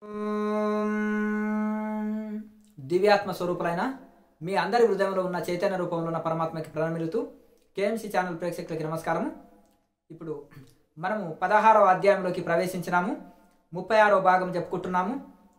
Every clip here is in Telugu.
దివ్యాత్మ స్వరూపులైన మీ అందరి హృదయంలో ఉన్న చైతన్య రూపంలో ఉన్న పరమాత్మకి ప్రణమిలుతూ కేఎంసీ ఛానల్ ప్రేక్షకులకి నమస్కారం ఇప్పుడు మనము పదహారవ అధ్యాయంలోకి ప్రవేశించినాము ముప్పై ఆరో భాగం చెప్పుకుంటున్నాము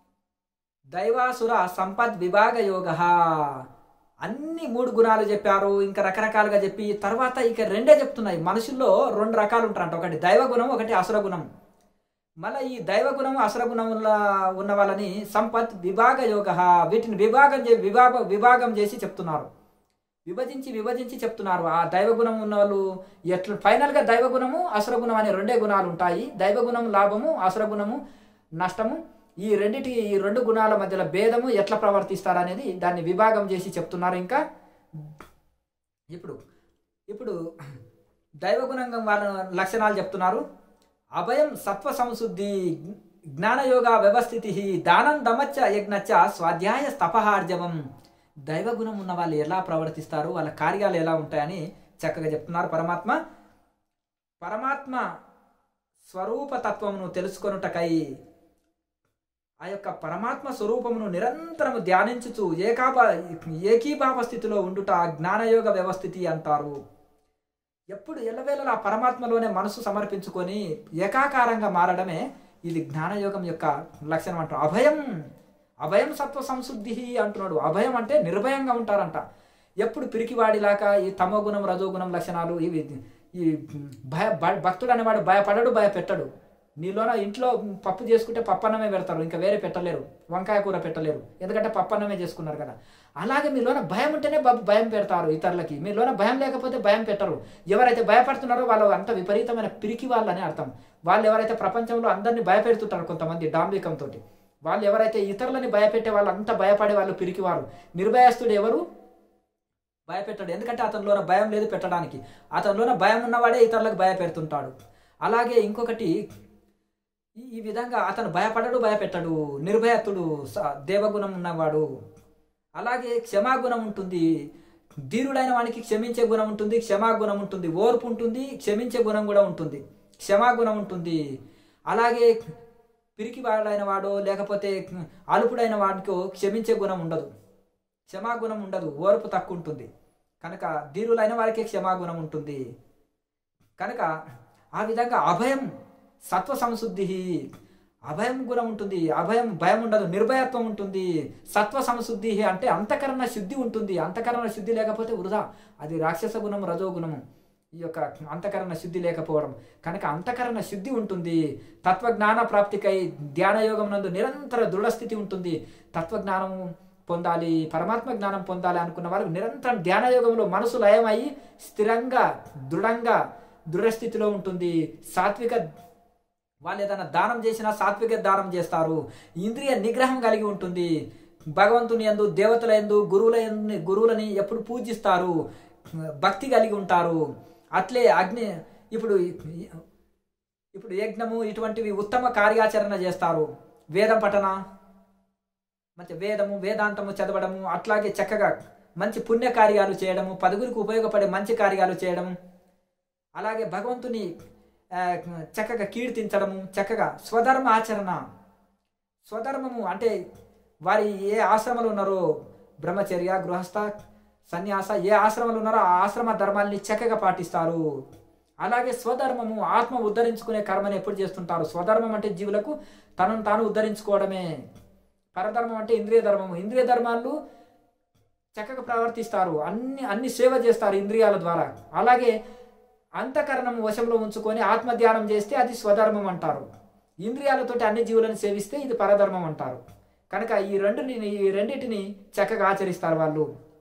దైవాసుర సంపద్ విభాగ యోగ అన్ని మూడు గుణాలు చెప్పారు ఇంకా రకరకాలుగా చెప్పి తర్వాత ఇక రెండే చెప్తున్నాయి మనుషుల్లో రెండు రకాలు ఉంటారంట ఒకటి దైవ గుణం ఒకటి అసుర గుణం మళ్ళీ ఈ దైవ గుణం అసుర గుణం ఉన్న వాళ్ళని సంపత్ విభాగ యోగ వీటిని విభాగం చే విభాగ విభాగం చేసి చెప్తున్నారు విభజించి విభజించి చెప్తున్నారు ఆ దైవ గుణం ఉన్న వాళ్ళు ఎట్లా ఫైనల్గా దైవ గుణము అసుర గుణం అనే రెండే గుణాలు ఉంటాయి దైవ గుణం లాభము అసుర గుణము నష్టము ఈ రెండిటి ఈ రెండు గుణాల మధ్యలో భేదము ఎట్లా ప్రవర్తిస్తారు అనేది దాన్ని విభాగం చేసి చెప్తున్నారు ఇంకా ఇప్పుడు ఇప్పుడు దైవగుణంగా వాళ్ళ లక్షణాలు చెప్తున్నారు అభయం సత్వ సంశుద్ధి జ్ఞానయోగ వ్యవస్థితి దానం దమచ్చ యజ్ఞచ్చ స్వాధ్యాయ స్తపహార్జవం దైవగుణం ఉన్న వాళ్ళు ఎలా ప్రవర్తిస్తారు వాళ్ళ కార్యాలు ఎలా ఉంటాయని చక్కగా చెప్తున్నారు పరమాత్మ పరమాత్మ స్వరూపతత్వమును తెలుసుకొనుటకై ఆ యొక్క పరమాత్మ స్వరూపమును నిరంతరము ధ్యానించుచు ఏకాభా ఏకీభావ స్థితిలో ఉండుట జ్ఞానయోగ వ్యవస్థితి అంటారు ఎప్పుడు ఎల్లవేళలా పరమాత్మలోనే మనసు సమర్పించుకొని ఏకాకారంగా మారడమే ఇది జ్ఞానయోగం యొక్క లక్షణం అంటారు అభయం అభయం సత్వ సంశుద్ధి అంటున్నాడు అభయం అంటే నిర్భయంగా ఉంటారంట ఎప్పుడు పిరికివాడిలాగా ఈ తమోగుణం రజోగుణం లక్షణాలు ఇవి ఈ భయ భక్తుడు అనేవాడు భయపడడు భయపెట్టడు నీలోన ఇంట్లో పప్పు చేసుకుంటే పప్పన్నమే పెడతారు ఇంకా వేరే పెట్టలేరు వంకాయ కూర పెట్టలేరు ఎందుకంటే పప్పన్నమే చేసుకున్నారు కదా అలాగే మీలోన భయం ఉంటేనే భయం పెడతారు ఇతరులకి మీలోన భయం లేకపోతే భయం పెట్టరు ఎవరైతే భయపడుతున్నారో వాళ్ళు అంత విపరీతమైన పిరికి వాళ్ళని అర్థం వాళ్ళు ఎవరైతే ప్రపంచంలో అందరినీ భయపెడుతుంటారు కొంతమంది డాంబికంతో వాళ్ళు ఎవరైతే ఇతరులని భయపెట్టే వాళ్ళు అంత భయపడే వాళ్ళు పిరికివారు నిర్భయస్తుడు ఎవరు భయపెట్టాడు ఎందుకంటే అతనిలోన భయం లేదు పెట్టడానికి అతనిలోన భయం ఉన్నవాడే ఇతరులకు భయపెడుతుంటాడు అలాగే ఇంకొకటి ఈ విధంగా అతను భయపడడు భయపెట్టడు నిర్భయత్తుడు దేవగుణం ఉన్నవాడు అలాగే క్షమాగుణం ఉంటుంది ధీరుడైన వానికి క్షమించే గుణం ఉంటుంది క్షమాగుణం ఉంటుంది ఓర్పు ఉంటుంది క్షమించే గుణం కూడా ఉంటుంది క్షమాగుణం ఉంటుంది అలాగే పిరికివాడైన వాడో లేకపోతే అలుపుడైన వాడికో క్షమించే గుణం ఉండదు క్షమాగుణం ఉండదు ఓర్పు తక్కువ ఉంటుంది కనుక ధీరులైన వారికే క్షమాగుణం ఉంటుంది కనుక ఆ విధంగా అభయం సత్వ సంశుద్ధి అభయం గుణం ఉంటుంది అభయం భయం ఉండదు నిర్భయత్వం ఉంటుంది సత్వ సంశుద్ధి అంటే అంతకరణ శుద్ధి ఉంటుంది అంతకరణ శుద్ధి లేకపోతే వృధా అది రాక్షస గుణం రజోగుణము ఈ యొక్క అంతకరణ శుద్ధి లేకపోవడం కనుక అంతకరణ శుద్ధి ఉంటుంది తత్వజ్ఞాన ప్రాప్తికై ధ్యానయోగం నందు నిరంతర దృఢస్థితి ఉంటుంది తత్వజ్ఞానం పొందాలి పరమాత్మ జ్ఞానం పొందాలి అనుకున్న వారు నిరంతరం ధ్యానయోగంలో మనసు లయమై స్థిరంగా దృఢంగా దృఢస్థితిలో ఉంటుంది సాత్విక వాళ్ళు ఏదైనా దానం చేసినా సాత్విక దానం చేస్తారు ఇంద్రియ నిగ్రహం కలిగి ఉంటుంది భగవంతుని ఎందు దేవతల ఎందు గురువుల గురువులని ఎప్పుడు పూజిస్తారు భక్తి కలిగి ఉంటారు అట్లే అగ్ని ఇప్పుడు ఇప్పుడు యజ్ఞము ఇటువంటివి ఉత్తమ కార్యాచరణ చేస్తారు వేదం పఠన మంచి వేదము వేదాంతము చదవడము అట్లాగే చక్కగా మంచి పుణ్య కార్యాలు చేయడము పదుగురికి ఉపయోగపడే మంచి కార్యాలు చేయడం అలాగే భగవంతుని చక్కగా కీర్తించడము చక్కగా స్వధర్మ ఆచరణ స్వధర్మము అంటే వారి ఏ ఆశ్రమాలు ఉన్నారో బ్రహ్మచర్య గృహస్థ సన్యాస ఏ ఆశ్రమాలు ఉన్నారో ఆ ఆశ్రమ ధర్మాల్ని చక్కగా పాటిస్తారు అలాగే స్వధర్మము ఆత్మ ఉద్ధరించుకునే కర్మని ఎప్పుడు చేస్తుంటారు స్వధర్మం అంటే జీవులకు తనను తాను ఉద్ధరించుకోవడమే పరధర్మం అంటే ఇంద్రియ ధర్మము ఇంద్రియ ధర్మాలు చక్కగా ప్రవర్తిస్తారు అన్ని అన్ని సేవ చేస్తారు ఇంద్రియాల ద్వారా అలాగే అంతఃకరణం వశంలో ఉంచుకొని ఆత్మధ్యానం చేస్తే అది స్వధర్మం అంటారు ఇంద్రియాలతోటి అన్ని జీవులను సేవిస్తే ఇది పరధర్మం అంటారు కనుక ఈ రెండుని ఈ రెండింటిని చక్కగా ఆచరిస్తారు వాళ్ళు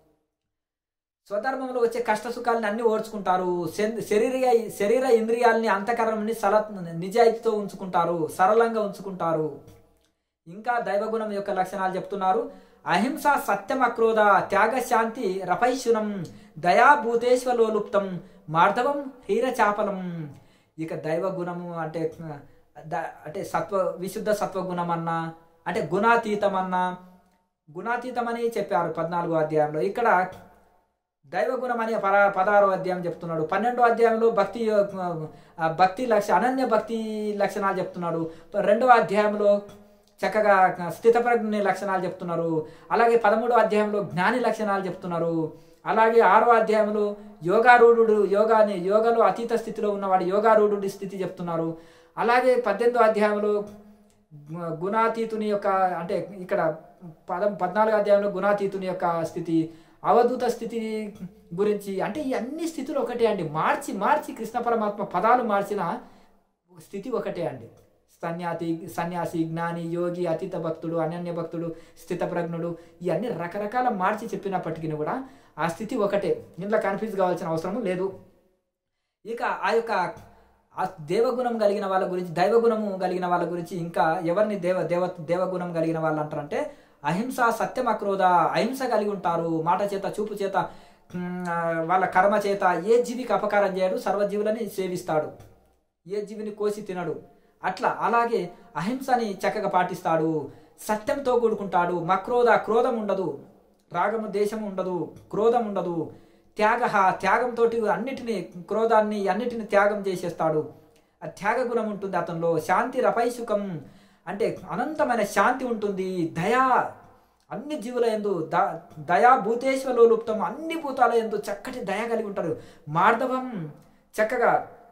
స్వధర్మంలో వచ్చే కష్ట సుఖాలని అన్ని ఓర్చుకుంటారు శరీర శరీర ఇంద్రియాలని అంతఃకరణని సల నిజాయితీతో ఉంచుకుంటారు సరళంగా ఉంచుకుంటారు ఇంకా దైవగుణం యొక్క లక్షణాలు చెప్తున్నారు అహింస సత్యం అక్రోధ త్యాగశాంతి రపైశునం దయాభూతేశ్వలోలుప్తం మార్ధవం హీరచాపలం ఇక దైవ గుణము అంటే అంటే సత్వ విశుద్ధ సత్వగుణం అన్నా అంటే గుణాతీతం అన్నా గుణాతీతం అని చెప్పారు పద్నాలుగో అధ్యాయంలో ఇక్కడ దైవగుణం అనే పర పదహారో అధ్యాయం చెప్తున్నాడు పన్నెండో అధ్యాయంలో భక్తి భక్తి లక్ష అనన్య భక్తి లక్షణాలు చెప్తున్నాడు రెండవ అధ్యాయంలో చక్కగా స్థితప్రజ్ఞ లక్షణాలు చెప్తున్నారు అలాగే పదమూడో అధ్యాయంలో జ్ఞాని లక్షణాలు చెప్తున్నారు అలాగే ఆరో అధ్యాయంలో యోగారూఢుడు యోగాని యోగలో అతీత స్థితిలో ఉన్నవాడు యోగారూఢుడి స్థితి చెప్తున్నారు అలాగే పద్దెనిమిదో అధ్యాయంలో గు- గుణాతీతుని యొక్క అంటే ఇక్కడ పదం పద్నాలుగు అధ్యాయంలో గుణాతీతుని యొక్క స్థితి అవధూత స్థితి గురించి అంటే ఈ అన్ని స్థితులు ఒకటే అండి మార్చి మార్చి కృష్ణ పరమాత్మ పదాలు మార్చిన స్థితి ఒకటే అండి సన్యాసి సన్యాసి జ్ఞాని యోగి అతీత భక్తుడు అనన్య భక్తుడు స్థితప్రజ్ఞుడు ఇవన్నీ రకరకాల మార్చి చెప్పినప్పటికీ కూడా ఆ స్థితి ఒకటే ఇంట్లో కన్ఫ్యూజ్ కావాల్సిన అవసరం లేదు ఇక ఆ యొక్క ఆ దేవగుణం కలిగిన వాళ్ళ గురించి దైవగుణము కలిగిన వాళ్ళ గురించి ఇంకా ఎవరిని దేవ దేవ దేవగుణం కలిగిన వాళ్ళు అంటారంటే అహింస సత్యం అక్రోధ అహింస కలిగి ఉంటారు మాట చేత చూపు చేత ఉమ్, ఆ, వాళ్ళ కర్మ చేత ఏ జీవికి అపకారం చేయడు సర్వజీవులని సేవిస్తాడు ఏ జీవిని కోసి తినడు అట్లా అలాగే అహింసని చక్కగా పాటిస్తాడు సత్యంతో కూడుకుంటాడు మక్రోధ క్రోధం ఉండదు రాగము దేశం ఉండదు క్రోధం ఉండదు త్యాగ త్యాగంతో అన్నిటిని క్రోధాన్ని అన్నిటిని త్యాగం చేసేస్తాడు ఆ త్యాగ గుణం ఉంటుంది అతనిలో శాంతి రపైసుకం అంటే అనంతమైన శాంతి ఉంటుంది దయా అన్ని జీవుల ఎందు ద దయా భూతేశ్వలో లుప్తం అన్ని భూతాల ఎందు చక్కటి దయ కలిగి ఉంటారు మార్ధవం చక్కగా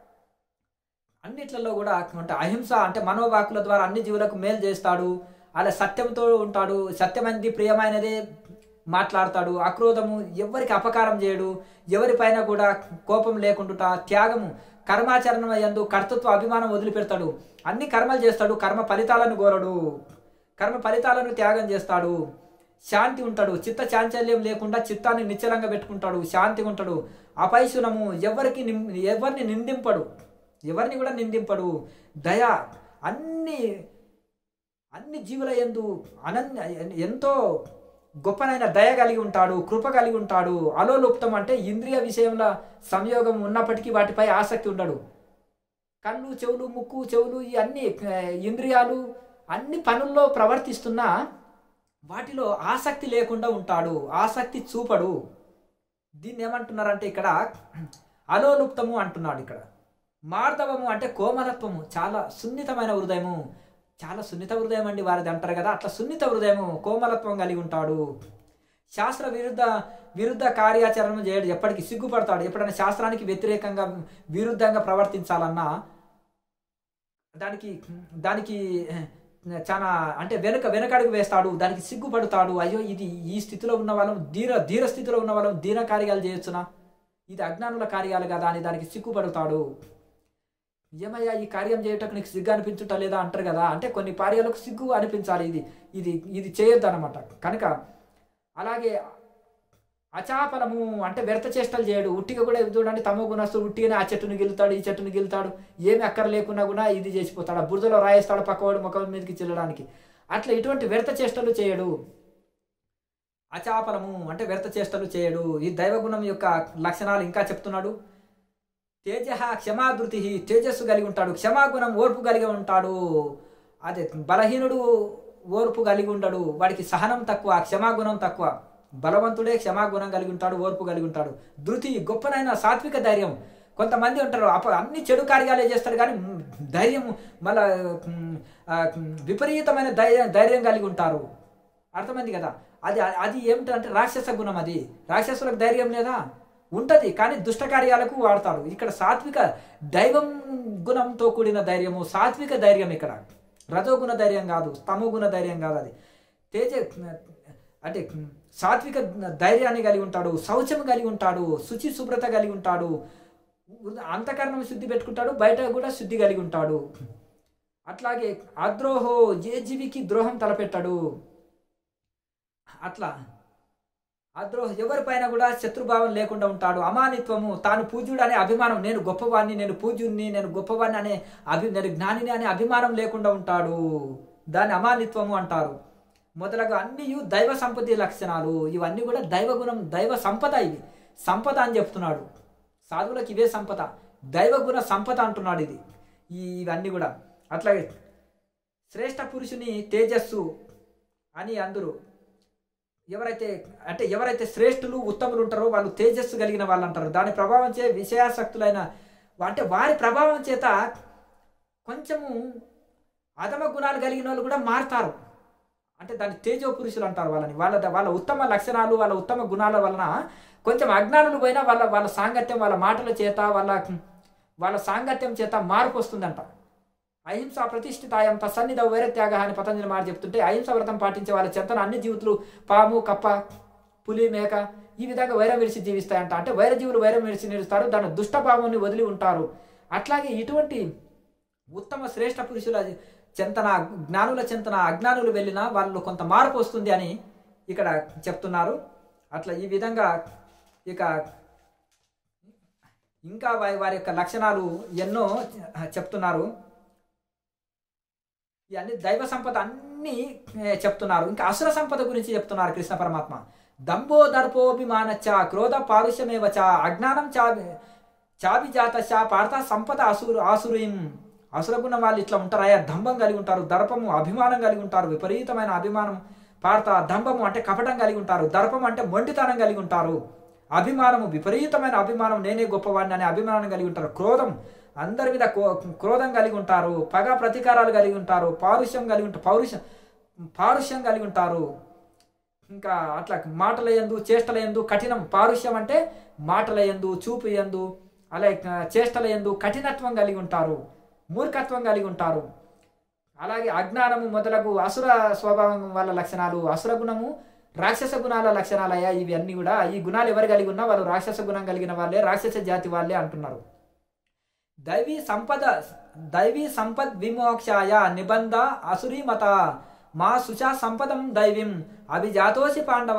అన్నిట్లలో కూడా అంటే అహింస అంటే మనోవాకుల ద్వారా అన్ని జీవులకు మేలు చేస్తాడు అలా సత్యంతో ఉంటాడు సత్యమైనది ప్రియమైనదే మాట్లాడతాడు అక్రోధము ఎవరికి అపకారం చేయడు ఎవరిపైన కూడా కోపం లేకుండా త్యాగము కర్మాచరణం అయ్యందు కర్తృత్వ అభిమానం వదిలిపెడతాడు అన్ని కర్మలు చేస్తాడు కర్మ ఫలితాలను కోరడు కర్మ ఫలితాలను త్యాగం చేస్తాడు శాంతి ఉంటాడు చిత్త చాంచల్యం లేకుండా చిత్తాన్ని నిశ్చలంగా పెట్టుకుంటాడు శాంతిగా ఉంటాడు అపైశునము ఎవరికి నిం- ఎవరిని నిందింపడు ఎవరిని కూడా నిందింపడు దయ అన్ని అన్ని జీవుల ఎందు అనన్య ఎంతో గొప్పనైన దయ కలిగి ఉంటాడు కృప కలిగి ఉంటాడు అలోలుప్తం అంటే ఇంద్రియ విషయంలో సంయోగం ఉన్నప్పటికీ వాటిపై ఆసక్తి ఉండడు కళ్ళు చెవులు ముక్కు చెవులు ఈ అన్ని ఆ, ఇంద్రియాలు అన్ని పనుల్లో ప్రవర్తిస్తున్నా వాటిలో ఆసక్తి లేకుండా ఉంటాడు ఆసక్తి చూపడు దీన్ని ఏమంటున్నారంటే ఇక్కడ అలోలుప్తము అంటున్నాడు ఇక్కడ మార్దవము అంటే కోమలత్వము చాలా సున్నితమైన హృదయము చాలా సున్నిత హృదయం అండి వారిది అంటారు కదా అట్లా సున్నిత హృదయము కోమలత్వం కలిగి ఉంటాడు శాస్త్ర విరుద్ధ విరుద్ధ కార్యాచరణ చేయడు ఎప్పటికీ సిగ్గుపడతాడు ఎప్పుడైనా శాస్త్రానికి వ్యతిరేకంగా విరుద్ధంగా ప్రవర్తించాలన్నా దానికి దానికి చాలా అంటే వెనుక వెనకడుగు వేస్తాడు దానికి సిగ్గుపడతాడు అయ్యో ఇది ఈ స్థితిలో ఉన్న వాళ్ళం ధీర ధీర స్థితిలో ఉన్న వాళ్ళం ధీర కార్యాలు చేయొచ్చునా ఇది అజ్ఞానుల కార్యాలు కదా అని దానికి సిగ్గుపడతాడు ఏమయ్యా ఈ కార్యం చేయటకు నీకు సిగ్గు అనిపించుట లేదా అంటారు కదా అంటే కొన్ని కార్యాలకు సిగ్గు అనిపించాలి ఇది ఇది ఇది చేయొద్దు అనమాట కనుక అలాగే అచాపలము అంటే వ్యర్థ చేష్టలు చేయడు ఉట్టిగా కూడా చూడండి తమో గుణస్తుడు ఉట్టిగానే ఆ చెట్టుని గెలుతాడు ఈ చెట్టుని గెలుతాడు ఏమి అక్కర లేకున్నా కూడా ఇది చేసిపోతాడు ఆ బురదలో రాయేస్తాడు పక్కవాడు ముఖం మీదకి చెల్లడానికి అట్లా ఇటువంటి వ్యర్థ చేష్టలు చేయడు అచాపలము అంటే వ్యర్థ చేష్టలు చేయడు ఈ దైవగుణం యొక్క లక్షణాలు ఇంకా చెప్తున్నాడు తేజ క్షమాధృతి తేజస్సు కలిగి ఉంటాడు క్షమాగుణం ఓర్పు కలిగి ఉంటాడు అదే బలహీనుడు ఓర్పు కలిగి ఉండడు వాడికి సహనం తక్కువ క్షమాగుణం తక్కువ బలవంతుడే క్షమాగుణం కలిగి ఉంటాడు ఓర్పు కలిగి ఉంటాడు ధృతి గొప్పనైన సాత్విక ధైర్యం కొంతమంది ఉంటారు అప్ప అన్ని చెడు కార్యాలే చేస్తారు కానీ మ్, ధైర్యం మళ్ళా మ్, ఆ, మ్, విపరీతమైన ధైర్యం ధైర్యం కలిగి ఉంటారు అర్థమైంది కదా అది అది ఏమిటంటే రాక్షస గుణం అది రాక్షసులకు ధైర్యం లేదా ఉంటది కానీ దుష్ట కార్యాలకు వాడతాడు ఇక్కడ సాత్విక దైవం గుణంతో కూడిన ధైర్యము సాత్విక ధైర్యం ఇక్కడ రజోగుణ ధైర్యం కాదు తమోగుణ ధైర్యం కాదు అది తేజ అంటే సాత్విక ధైర్యాన్ని కలిగి ఉంటాడు శౌచం కలిగి ఉంటాడు శుచి శుభ్రత కలిగి ఉంటాడు అంతఃకరణం శుద్ధి పెట్టుకుంటాడు బయట కూడా శుద్ధి కలిగి ఉంటాడు అట్లాగే అద్రోహో ఏ జీవికి ద్రోహం తలపెట్టాడు అట్లా అద్రోహ ఎవరిపైన కూడా శత్రుభావం లేకుండా ఉంటాడు అమానిత్వము తాను పూజ్యుడు అనే అభిమానం నేను గొప్పవాణ్ణి నేను పూజ్యుణ్ణి నేను గొప్పవాణ్ణి అనే అభి నేను జ్ఞానిని అనే అభిమానం లేకుండా ఉంటాడు దాన్ని అమానిత్వము అంటారు మొదలగా అన్ని దైవ సంపత్తి లక్షణాలు ఇవన్నీ కూడా దైవగుణం దైవ సంపద ఇవి సంపద అని చెప్తున్నాడు సాధువులకు ఇవే సంపద దైవగుణ సంపద అంటున్నాడు ఇది ఈ ఇవన్నీ కూడా అట్లాగే శ్రేష్ఠ పురుషుని తేజస్సు అని అందరూ ఎవరైతే అంటే ఎవరైతే శ్రేష్ఠులు ఉత్తములు ఉంటారో వాళ్ళు తేజస్సు కలిగిన వాళ్ళు అంటారు దాని ప్రభావం చే విషయాసక్తులైన అంటే వారి ప్రభావం చేత కొంచెము అధమ గుణాలు కలిగిన వాళ్ళు కూడా మారుతారు అంటే దాన్ని తేజో పురుషులు అంటారు వాళ్ళని వాళ్ళ వాళ్ళ ఉత్తమ లక్షణాలు వాళ్ళ ఉత్తమ గుణాల వలన కొంచెం అజ్ఞానులు పోయినా వాళ్ళ వాళ్ళ సాంగత్యం వాళ్ళ మాటల చేత వాళ్ళ వాళ్ళ సాంగత్యం చేత మార్పు వస్తుందంట అహింస ప్రతిష్ఠితాయం తసన్నిధ వైరత్యాగ అని పతంజలి మాట చెప్తుంటే అహింస వ్రతం పాటించే వాళ్ళ చెంతన అన్ని జీవితులు పాము కప్ప పులి మేక ఈ విధంగా వైరం విడిచి జీవిస్తాయంట అంటే వైరజీవులు వైరం విడిచి నిలుస్తారు దాని దుష్టభావాన్ని వదిలి ఉంటారు అట్లాగే ఇటువంటి ఉత్తమ శ్రేష్ఠ పురుషుల చింతన జ్ఞానుల చింతన అజ్ఞానులు వెళ్ళినా వాళ్ళు కొంత మార్పు వస్తుంది అని ఇక్కడ చెప్తున్నారు అట్లా ఈ విధంగా ఇక ఇంకా వారి వారి యొక్క లక్షణాలు ఎన్నో చెప్తున్నారు ఇవన్నీ దైవ సంపద అన్నీ ఏ, చెప్తున్నారు ఇంకా అసుర సంపద గురించి చెప్తున్నారు కృష్ణ పరమాత్మ దంభో దర్పోభిమానచ్చ క్రోధ పారుష్యమేవచ అజ్ఞానం చావి చాభిజాత పార్థ సంపద అసురు ఆసురీం అసురగుణ వాళ్ళు ఇట్లా ఉంటారయా దంభం కలిగి ఉంటారు దర్పము అభిమానం కలిగి ఉంటారు విపరీతమైన అభిమానం పార్థ దంభము అంటే కపటం కలిగి ఉంటారు దర్పం అంటే మొండితనం కలిగి ఉంటారు అభిమానము విపరీతమైన అభిమానం నేనే గొప్పవాడిని అనే అభిమానం కలిగి ఉంటారు క్రోధం అందరి మీద కో- క్రోధం కలిగి ఉంటారు పగ ప్రతీకారాలు కలిగి ఉంటారు పారుష్యం కలిగి ఉంటారు పౌరుషం పారుష్యం కలిగి ఉంటారు ఇంకా అట్లా మాటల ఎందు చేష్టల ఎందు కఠినం పారుష్యం అంటే మాటల ఎందు చూపు ఎందు అలాగే చేష్టల ఎందు కఠినత్వం కలిగి ఉంటారు మూర్ఖత్వం కలిగి ఉంటారు అలాగే అజ్ఞానము మొదలగు అసుర స్వభావం వాళ్ళ లక్షణాలు అసుర గుణము రాక్షస గుణాల లక్షణాలయ్యా ఇవి అన్ని కూడా ఈ గుణాలు ఎవరు కలిగి ఉన్నా వాళ్ళు రాక్షస గుణం కలిగిన వాళ్ళే రాక్షస జాతి వాళ్ళే అంటున్నారు దైవీ సంపద దైవీ సంపద్ విమోక్షాయ నిబంధ అసురీమత మా సుచా సంపదం దైవీం అభిజాతోసి పాండవ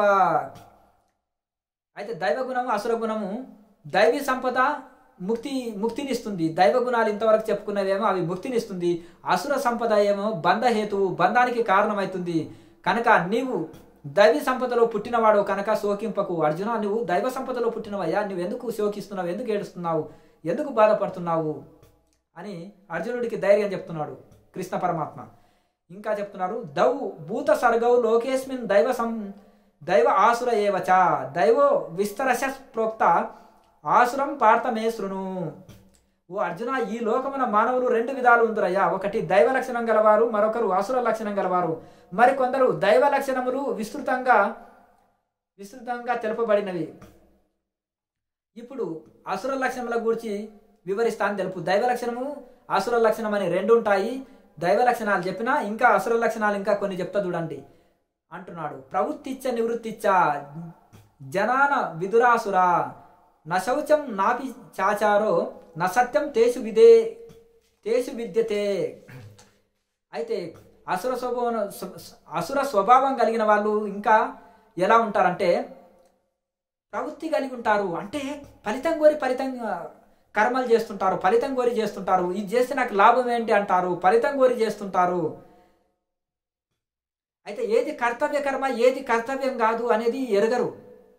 అయితే దైవ గుణము అసుర గుణము దైవీ సంపద ముక్తి ముక్తినిస్తుంది దైవ గుణాలు ఇంతవరకు చెప్పుకున్నవేమో అవి ముక్తినిస్తుంది అసుర సంపద ఏమో బంధహేతువు బంధానికి కారణమవుతుంది కనుక నీవు దైవీ సంపదలో పుట్టినవాడు కనుక శోకింపకు అర్జున నువ్వు దైవ సంపదలో పుట్టినవయ్యా నువ్వు ఎందుకు శోకిస్తున్నావు ఎందుకు ఏడుస్తున్నావు ఎందుకు బాధపడుతున్నావు అని అర్జునుడికి ధైర్యం చెప్తున్నాడు కృష్ణ పరమాత్మ ఇంకా చెప్తున్నారు దౌ భూత సర్గౌ లోకేస్మిన్ దైవ సం దైవ ఆసుర ఏవచ దైవో విస్తరశ ప్రోక్త ఆసురం పార్థమే శృణు ఓ అర్జున ఈ లోకమున మానవులు రెండు విధాలు ఉందిరయ్యా ఒకటి దైవ లక్షణం గలవారు మరొకరు అసుర లక్షణం గలవారు మరికొందరు దైవ లక్షణములు విస్తృతంగా విస్తృతంగా తెలుపబడినవి ఇప్పుడు అసుర లక్షణముల గురించి వివరిస్తాను తెలుపు దైవ లక్షణము అసుర లక్షణం అని రెండు ఉంటాయి దైవ లక్షణాలు చెప్పినా ఇంకా అసుర లక్షణాలు ఇంకా కొన్ని చెప్తా చూడండి అంటున్నాడు ప్రవృత్తిచ్చ నివృత్తిచ్చ జనాన విదురాసుర నశౌచం నాపి చాచారో నసత్యం తేషు విదే తేషు విద్యతే అయితే అసుర స్వభావం అసుర స్వభావం కలిగిన వాళ్ళు ఇంకా ఎలా ఉంటారంటే ప్రవృత్తి కలిగి ఉంటారు అంటే ఫలితం కోరి ఫలితం కర్మలు చేస్తుంటారు ఫలితం కోరి చేస్తుంటారు ఇది చేస్తే నాకు లాభం ఏంటి అంటారు ఫలితం కోరి చేస్తుంటారు అయితే ఏది కర్తవ్య కర్మ ఏది కర్తవ్యం కాదు అనేది ఎరగరు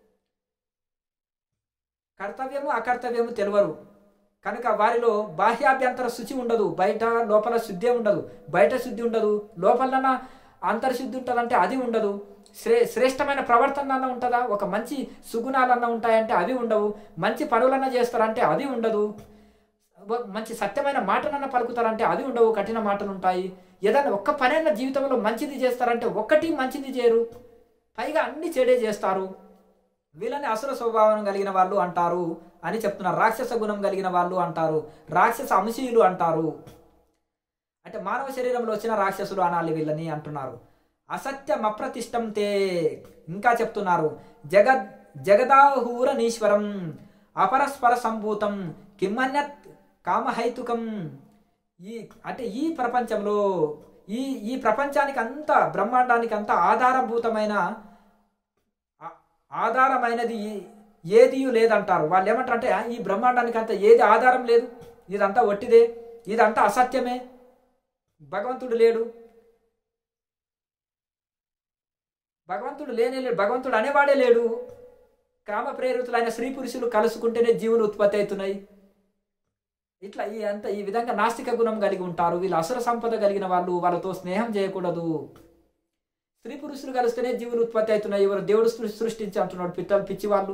కర్తవ్యము అకర్తవ్యము తెలియరు కనుక వారిలో బాహ్యాభ్యంతర శుచి ఉండదు బయట లోపల శుద్ధి ఉండదు బయట శుద్ధి ఉండదు లోపలన అంతర్శుద్ధి ఉంటుందంటే అది ఉండదు శ్రే శ్రేష్టమైన ప్రవర్తన అన్న ఉంటుందా ఒక మంచి సుగుణాలన్నా ఉంటాయంటే అవి ఉండవు మంచి పనులన్నా చేస్తారంటే అది ఉండదు ఒక మంచి సత్యమైన మాటలన్నా పలుకుతారంటే అవి ఉండవు కఠిన మాటలు ఉంటాయి ఏదైనా ఒక్క పనైనా జీవితంలో మంచిది చేస్తారంటే ఒక్కటి మంచిది చేయరు పైగా అన్ని చెడే చేస్తారు వీళ్ళని అసుర స్వభావం కలిగిన వాళ్ళు అంటారు అని చెప్తున్నారు రాక్షస గుణం కలిగిన వాళ్ళు అంటారు రాక్షస అంశీయులు అంటారు అంటే మానవ శరీరంలో వచ్చిన రాక్షసులు అనాలి వీళ్ళని అంటున్నారు అసత్యం అప్రతిష్టం తే ఇంకా చెప్తున్నారు జగద్ జగదాహూర నీశ్వరం అపరస్పర సంభూతం కిమ్మన్యత్ కామహైతుకం ఈ అంటే ఈ ప్రపంచంలో ఈ ఈ ప్రపంచానికి అంతా బ్రహ్మాండానికి అంతా ఆధారభూతమైన ఆ- ఆధారమైనది ఏది లేదంటారు వాళ్ళు ఏమంటారంటే "ఆ, ఈ బ్రహ్మాండానికి అంత ఏది ఆధారం లేదు ఇదంతా ఒట్టిదే ఇదంతా అసత్యమే భగవంతుడు లేడు భగవంతుడు లేనే లేడు భగవంతుడు అనేవాడే లేడు కామ ప్రేరితులైన స్త్రీ పురుషులు కలుసుకుంటేనే జీవులు ఉత్పత్తి అవుతున్నాయి ఇట్లా ఈ అంత ఈ విధంగా నాస్తిక గుణం కలిగి ఉంటారు వీళ్ళు అసుర సంపద కలిగిన వాళ్ళు వాళ్ళతో స్నేహం చేయకూడదు స్త్రీ పురుషులు కలిస్తేనే జీవులు ఉత్పత్తి అవుతున్నాయి ఎవరు దేవుడు సృ- సృష్టించి అంటున్నాడు పిట్టలు పిచ్చి వాళ్ళు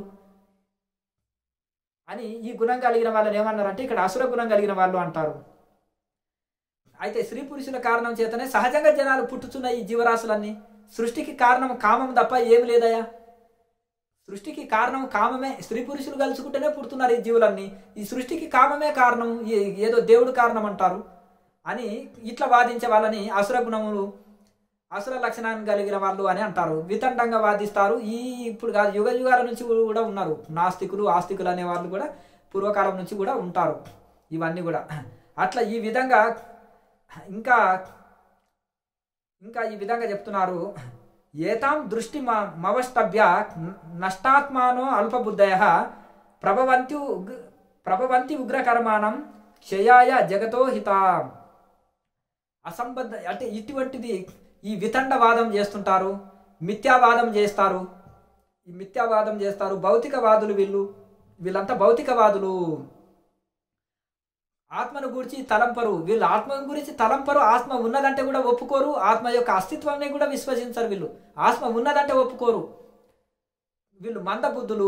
అని ఈ గుణం కలిగిన వాళ్ళని ఏమన్నారంటే ఇక్కడ అసుర గుణం కలిగిన వాళ్ళు అంటారు అయితే స్త్రీ పురుషుల కారణం చేతనే సహజంగా జనాలు పుట్టుచున్న ఈ జీవరాశులన్నీ సృష్టికి కారణం కామం తప్ప ఏమి లేదయా సృష్టికి కారణం కామమే స్త్రీ పురుషులు కలుసుకుంటేనే పుడుతున్నారు ఈ జీవులన్నీ ఈ సృష్టికి కామమే కారణం ఏ- ఏదో దేవుడు కారణం అంటారు అని ఇట్లా వాదించే వాళ్ళని అసుర గుణములు అసుర లక్షణాన్ని కలిగిన వాళ్ళు అని అంటారు వితండంగా వాదిస్తారు ఈ ఇప్పుడు కాదు యుగ యుగాల నుంచి కూడా ఉన్నారు నాస్తికులు ఆస్తికులు అనే వాళ్ళు కూడా పూర్వకాలం నుంచి కూడా ఉంటారు ఇవన్నీ కూడా అట్లా ఈ విధంగా ఇంకా ఇంకా ఈ విధంగా చెప్తున్నారు ఏతాం దృష్టి మ- మవష్టభ్య న- నష్టాత్మానో అల్పబుద్ధయ ప్రభవంతి ఉగ్- ప్రభవంతి ఉగ్రకర్మాణం క్షయాయ జగతో హిత అసంబద్ధ అంటే ఇటువంటిది ఈ వితండవాదం చేస్తుంటారు మిథ్యావాదం చేస్తారు ఈ మిథ్యావాదం చేస్తారు భౌతికవాదులు వీళ్ళు వీళ్ళంతా భౌతికవాదులు ఆత్మను గురించి తలంపరు వీళ్ళు ఆత్మ గురించి తలంపరు ఆత్మ ఉన్నదంటే కూడా ఒప్పుకోరు ఆత్మ యొక్క అస్తిత్వాన్ని కూడా విశ్వసించరు వీళ్ళు ఆత్మ ఉన్నదంటే ఒప్పుకోరు వీళ్ళు మందబుద్ధులు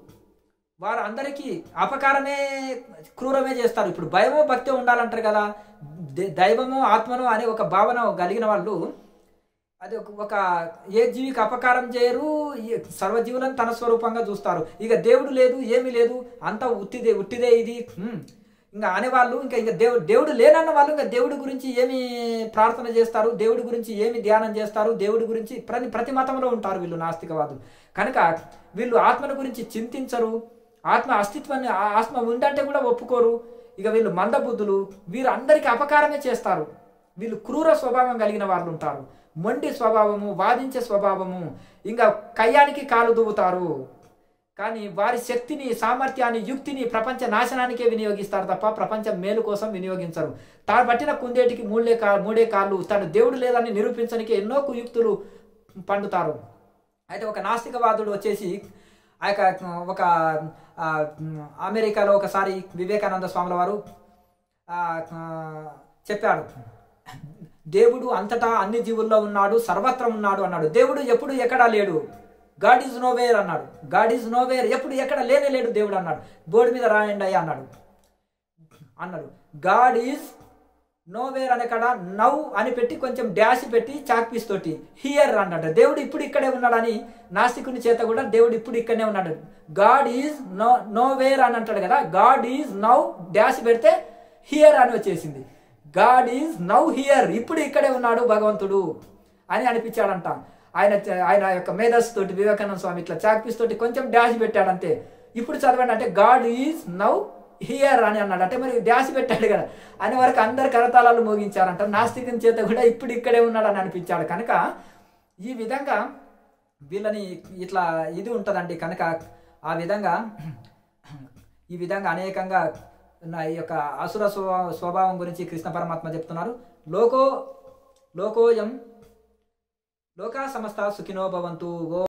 వారు అందరికీ అపకారమే క్రూరమే చేస్తారు ఇప్పుడు భయమో భక్తి ఉండాలంటారు కదా ద- దైవము ఆత్మను అనే ఒక భావన కలిగిన వాళ్ళు అది ఒక- ఒక ఏ జీవికి అపకారం చేయరు ఈ సర్వజీవులను తన స్వరూపంగా చూస్తారు ఇక దేవుడు లేదు ఏమీ లేదు అంతా ఉట్టిదే ఉట్టిదే ఇది హ్మ్. ఇంకా అనేవాళ్ళు ఇంకా ఇంకా దేవుడు దేవుడు లేనన్న వాళ్ళు ఇంకా దేవుడి గురించి ఏమి ప్రార్థన చేస్తారు దేవుడి గురించి ఏమి ధ్యానం చేస్తారు దేవుడి గురించి ప్రతి ప్రతి మతంలో ఉంటారు వీళ్ళు నాస్తికవాదులు కనుక వీళ్ళు ఆత్మను గురించి చింతించరు ఆత్మ అస్తిత్వాన్ని ఆ ఆత్మ ఉందంటే కూడా ఒప్పుకోరు ఇక వీళ్ళు మందబుద్ధులు వీరు అందరికీ అపకారమే చేస్తారు వీళ్ళు క్రూర స్వభావం కలిగిన వాళ్ళు ఉంటారు మొండి స్వభావము వాదించే స్వభావము ఇంకా కయ్యానికి కాలు దువ్వుతారు కానీ వారి శక్తిని సామర్థ్యాన్ని యుక్తిని ప్రపంచ నాశనానికే వినియోగిస్తారు తప్ప ప్రపంచం మేలు కోసం వినియోగించరు తాను పట్టిన కుందేటికి మూడే కా మూడే కాళ్ళు తను దేవుడు లేదని నిరూపించడానికి ఎన్నో కుయుక్తులు పండుతారు అయితే ఒక నాస్తికవాదుడు వచ్చేసి ఆ యొక్క ఒక ఆ, అమెరికాలో ఒకసారి వివేకానంద స్వాముల వారు ఆ, ఆ, చెప్పాడు దేవుడు అంతటా అన్ని జీవుల్లో ఉన్నాడు సర్వత్రం ఉన్నాడు అన్నాడు దేవుడు ఎప్పుడు ఎక్కడా లేడు గాడ్ ఈజ్ నోవేర్ అన్నాడు గాడ్ ఈజ్ నోవేర్ ఎప్పుడు ఎక్కడ లేనే లేడు దేవుడు అన్నాడు బోర్డు మీద రాయండి అయ్యా అన్నాడు అన్నాడు గాడ్ ఈజ్ నోవేర్ అనే కాడ నవ్ అని పెట్టి కొంచెం డాష్ పెట్టి చాక్ పీస్ తోటి హియర్ అన్నాడు దేవుడు ఇప్పుడు ఇక్కడే ఉన్నాడని నాస్తికుని చేత కూడా దేవుడు ఇప్పుడు ఇక్కడనే ఉన్నాడు గాడ్ ఈజ్ నో నోవేర్ అని అంటాడు కదా గాడ్ ఈజ్ నవ్ డాష్ పెడితే హియర్ అని వచ్చేసింది గాడ్ ఈజ్ నవ్ హియర్ ఇప్పుడు ఇక్కడే ఉన్నాడు భగవంతుడు అని అనిపించాడంట ఆయన ఆయన యొక్క మేధస్ తోటి వివేకానంద స్వామి ఇట్లా చాక్ పీస్ తోటి కొంచెం డాష్ పెట్టాడంతే ఇప్పుడు చదవండి అంటే గాడ్ ఈజ్ నవ్ హియర్ అని అన్నాడు అంటే మరి డాష్ పెట్టాడు కదా అని వరకు అందరు కరతాళాలు మోగించారంట నాస్తికం చేత కూడా ఇప్పుడు ఇక్కడే ఉన్నాడు అని అనిపించాడు కనుక ఈ విధంగా వీళ్ళని ఇట్లా ఇది ఉంటుందండి కనుక ఆ విధంగా ఈ విధంగా అనేకంగా నా ఈ యొక్క అసుర స్వభావ స్వభావం గురించి కృష్ణ పరమాత్మ చెప్తున్నారు లోకో లోకోయం లోకా సమస్త సుఖినో భవంతు ఓ